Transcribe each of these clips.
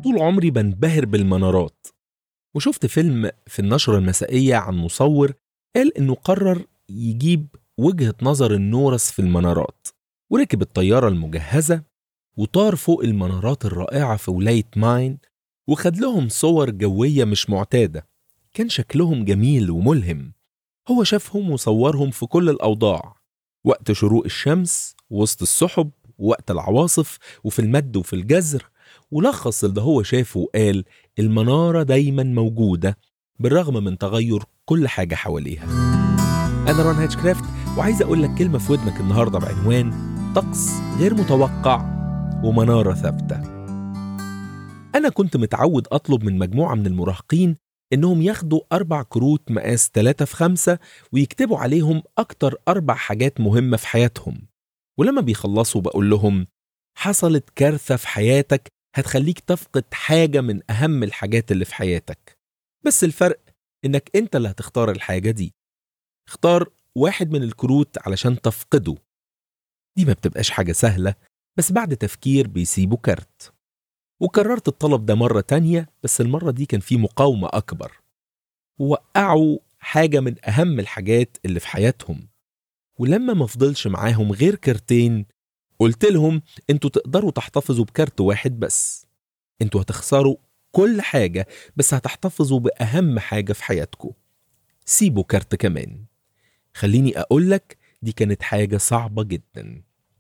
طول عمري بنبهر بالمنارات وشفت فيلم في النشرة المسائية عن مصور قال إنه قرر يجيب وجهة نظر النورس في المنارات وركب الطيارة المجهزة وطار فوق المنارات الرائعة في ولاية ماين وخد لهم صور جوية مش معتادة كان شكلهم جميل وملهم هو شافهم وصورهم في كل الأوضاع وقت شروق الشمس وسط السحب ووقت العواصف وفي المد وفي الجزر ولخص اللي هو شافه وقال المنارة دايما موجودة بالرغم من تغير كل حاجة حواليها أنا ران هاتشكرافت وعايز أقول لك كلمة في ودنك النهاردة بعنوان طقس غير متوقع ومنارة ثابتة أنا كنت متعود أطلب من مجموعة من المراهقين إنهم ياخدوا أربع كروت مقاس 3 في 5 ويكتبوا عليهم أكتر أربع حاجات مهمة في حياتهم ولما بيخلصوا بقول لهم حصلت كارثة في حياتك هتخليك تفقد حاجة من أهم الحاجات اللي في حياتك بس الفرق إنك أنت اللي هتختار الحاجة دي اختار واحد من الكروت علشان تفقده دي ما بتبقاش حاجة سهلة بس بعد تفكير بيسيبوا كارت وكررت الطلب ده مرة تانية بس المرة دي كان في مقاومة أكبر ووقعوا حاجة من أهم الحاجات اللي في حياتهم ولما ما فضلش معاهم غير كارتين قلت لهم انتوا تقدروا تحتفظوا بكارت واحد بس انتوا هتخسروا كل حاجة بس هتحتفظوا بأهم حاجة في حياتكم سيبوا كارت كمان خليني أقولك دي كانت حاجة صعبة جدا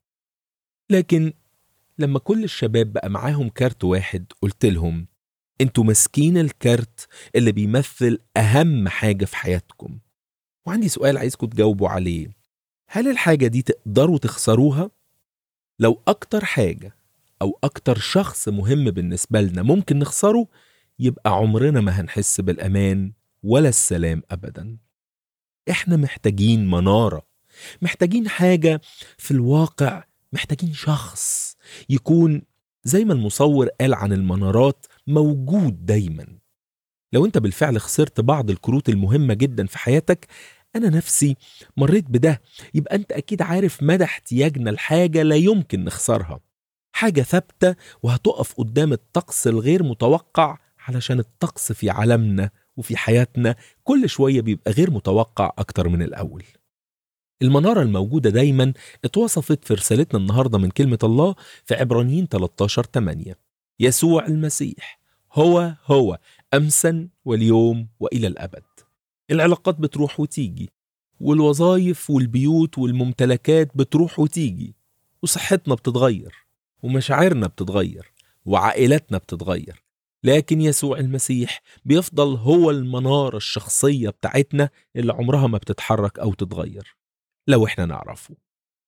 لكن لما كل الشباب بقى معاهم كارت واحد قلت لهم انتوا ماسكين الكارت اللي بيمثل أهم حاجة في حياتكم وعندي سؤال عايزكم تجاوبوا عليه هل الحاجة دي تقدروا تخسروها؟ لو أكتر حاجة أو أكتر شخص مهم بالنسبة لنا ممكن نخسره يبقى عمرنا ما هنحس بالأمان ولا السلام أبدا إحنا محتاجين منارة محتاجين حاجة في الواقع محتاجين شخص يكون زي ما المصور قال عن المنارات موجود دايما لو انت بالفعل خسرت بعض الكروت المهمة جدا في حياتك أنا نفسي مريت بده يبقى أنت أكيد عارف مدى احتياجنا لحاجة لا يمكن نخسرها حاجة ثابتة وهتقف قدام الطقس الغير متوقع علشان الطقس في عالمنا وفي حياتنا كل شوية بيبقى غير متوقع أكتر من الأول المنارة الموجودة دايما اتوصفت في رسالتنا النهاردة من كلمة الله في عبرانيين 13 8 يسوع المسيح هو هو أمسا واليوم وإلى الأبد العلاقات بتروح وتيجي والوظائف والبيوت والممتلكات بتروح وتيجي وصحتنا بتتغير ومشاعرنا بتتغير وعائلاتنا بتتغير لكن يسوع المسيح بيفضل هو المنارة الشخصية بتاعتنا اللي عمرها ما بتتحرك أو تتغير لو احنا نعرفه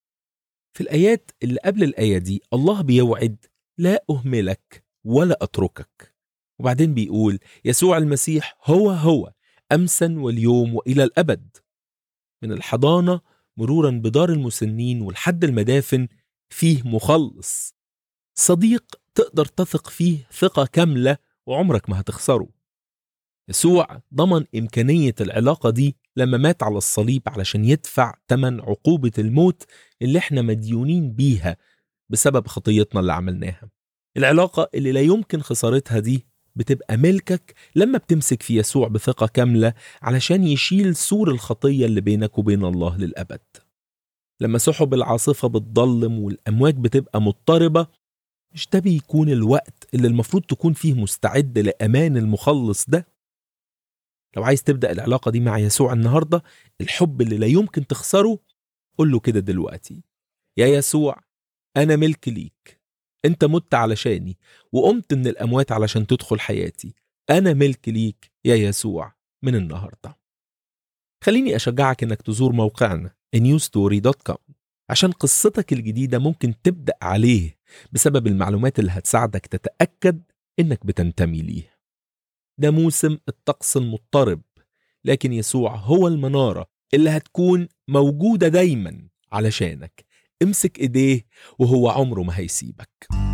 في الآيات اللي قبل الآية دي الله بيوعد لا أهملك ولا أتركك وبعدين بيقول يسوع المسيح هو هو أمسا واليوم وإلى الأبد من الحضانة مرورا بدار المسنين ولحد المدافن فيه مخلص صديق تقدر تثق فيه ثقة كاملة وعمرك ما هتخسره يسوع ضمن إمكانية العلاقة دي لما مات على الصليب علشان يدفع تمن عقوبة الموت اللي احنا مديونين بيها بسبب خطيتنا اللي عملناها العلاقة اللي لا يمكن خسارتها دي بتبقى ملكك لما بتمسك في يسوع بثقة كاملة علشان يشيل سور الخطية اللي بينك وبين الله للأبد لما سحب العاصفة بتضلم والأمواج بتبقى مضطربة مش ده بيكون الوقت اللي المفروض تكون فيه مستعد لأمان المخلص ده لو عايز تبدأ العلاقة دي مع يسوع النهاردة الحب اللي لا يمكن تخسره قول له كده دلوقتي يا يسوع أنا ملك ليك أنت مت علشاني وقمت من الأموات علشان تدخل حياتي أنا ملك ليك يا يسوع من النهاردة خليني أشجعك إنك تزور موقعنا newstory.com عشان قصتك الجديدة ممكن تبدأ عليه بسبب المعلومات اللي هتساعدك تتأكد إنك بتنتمي ليه ده موسم الطقس المضطرب لكن يسوع هو المنارة اللي هتكون موجودة دايما علشانك امسك ايديه وهو عمره ما هيسيبك